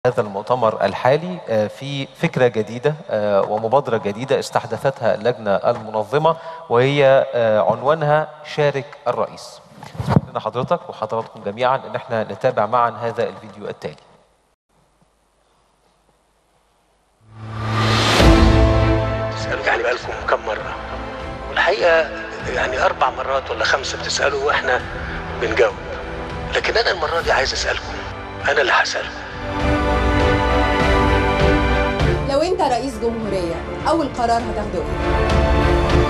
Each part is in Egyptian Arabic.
هذا المؤتمر الحالي آه، في فكرة جديدة آه، ومبادرة جديدة استحدثتها اللجنة المنظمة وهي آه، عنوانها شارك الرئيس اسمح لنا حضرتك وحضراتكم جميعا ان احنا نتابع معا هذا الفيديو التالي تسألوا يعني بقالكم كم مرة والحقيقة يعني أربع مرات ولا خمسة بتسألوا وإحنا بنجاوب لكن أنا المرة دي عايز أسألكم أنا اللي هسألكم لو انت رئيس جمهورية اول قرار هتاخده ايه؟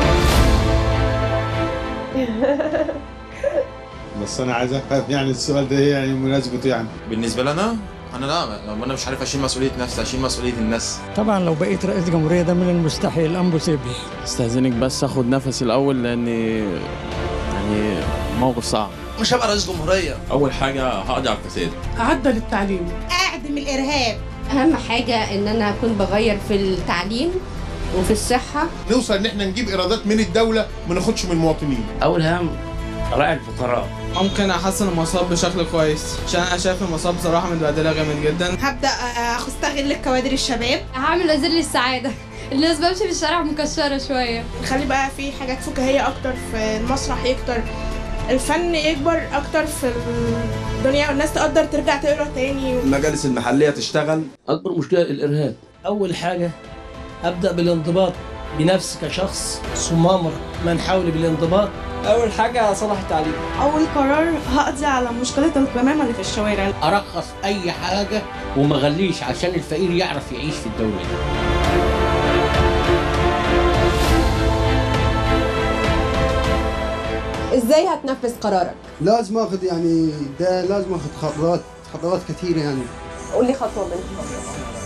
بس انا عايز افهم يعني السؤال ده ايه يعني مناسبته يعني بالنسبه لنا انا لا لو انا مش عارف اشيل مسؤوليه نفسي اشيل مسؤوليه الناس طبعا لو بقيت رئيس جمهورية ده من المستحيل امبوسيبل استاذنك بس اخد نفسي الاول لان يعني موقف صعب مش هبقى رئيس جمهوريه اول حاجه هقضي على الفساد أعدل التعليم اعدم الارهاب اهم حاجه ان انا اكون بغير في التعليم وفي الصحه نوصل ان احنا نجيب ايرادات من الدوله ما ناخدش من المواطنين اول هم راعي الفقراء ممكن احسن المواصلات بشكل كويس عشان انا شايف المواصلات بصراحه متبهدله جامد جدا هبدا استغل الكوادر الشباب هعمل وزير للسعاده الناس بمشي في الشارع مكشره شويه نخلي بقى في حاجات فكاهيه اكتر في المسرح يكتر الفن يكبر اكتر في الدنيا والناس تقدر ترجع تقرا تاني المجالس المحليه تشتغل اكبر مشكله الارهاب اول حاجه ابدا بالانضباط بنفسي كشخص ثم امر من حولي بالانضباط اول حاجه صلاح التعليم اول قرار هقضي على مشكله القمامه اللي في الشوارع ارخص اي حاجه وما غليش عشان الفقير يعرف يعيش في الدوله دي ازاي هتنفذ قرارك؟ لازم اخذ يعني ده لازم اخذ خطوات خطوات كثيره يعني قول لي خطوة منها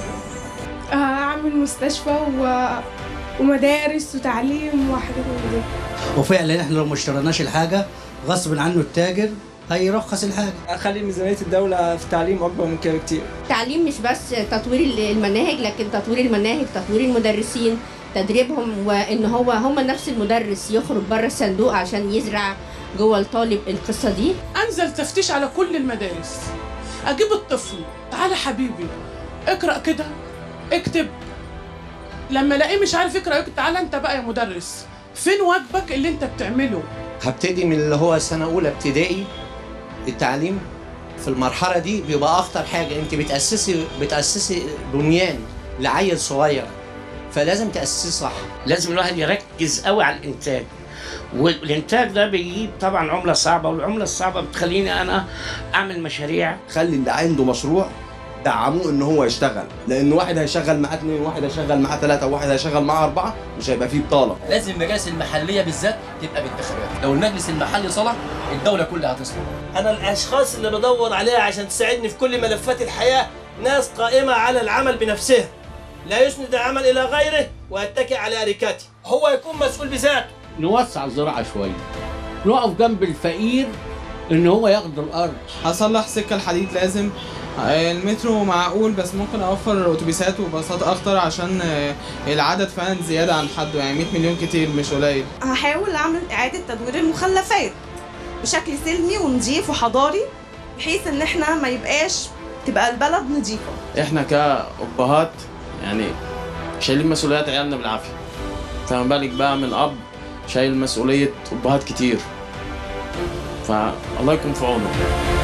هعمل مستشفى و... ومدارس وتعليم وحاجات من دي وفعلا احنا لو ما اشتريناش الحاجه غصب عنه التاجر هيرخص الحاجه اخلي ميزانيه الدوله في التعليم اكبر من كده بكتير التعليم مش بس تطوير المناهج لكن تطوير المناهج تطوير المدرسين تدريبهم وان هو هم نفس المدرس يخرج بره الصندوق عشان يزرع جوه الطالب القصه دي انزل تفتيش على كل المدارس اجيب الطفل تعالى حبيبي اقرا كده اكتب لما الاقيه مش عارف يقرا يكتب تعالى انت بقى يا مدرس فين واجبك اللي انت بتعمله هبتدي من اللي هو سنه اولى ابتدائي التعليم في المرحله دي بيبقى اخطر حاجه انت بتاسسي بتاسسي بنيان لعيل صغير فلازم تاسسيه صح لازم الواحد يركز قوي على الانتاج والانتاج ده بيجيب طبعا عمله صعبه والعمله الصعبه بتخليني انا اعمل مشاريع خلي اللي عنده مشروع دعموه ان هو يشتغل لان واحد هيشغل معاه اثنين واحد هيشغل معاه ثلاثه وواحد هيشغل معاه اربعه مش هيبقى فيه بطاله لازم المجالس المحليه بالذات تبقى بالانتخابات لو المجلس المحلي صلح الدوله كلها هتصلح انا الاشخاص اللي بدور عليها عشان تساعدني في كل ملفات الحياه ناس قائمه على العمل بنفسها لا يسند العمل الى غيره ويتكئ على اريكته هو يكون مسؤول بذاته نوسع الزراعه شويه نقف جنب الفقير ان هو ياخد الارض هصلح سكه الحديد لازم المترو معقول بس ممكن اوفر اتوبيسات وباصات اكتر عشان العدد فعلا زياده عن حده يعني 100 مليون كتير مش قليل هحاول اعمل اعاده تدوير المخلفات بشكل سلمي ونظيف وحضاري بحيث ان احنا ما يبقاش تبقى البلد نظيفه احنا كأبهات يعني شايلين مسؤوليات عيالنا بالعافيه فما بالك بقى من اب شايل مسؤوليه ابهات كتير فالله يكون في عونه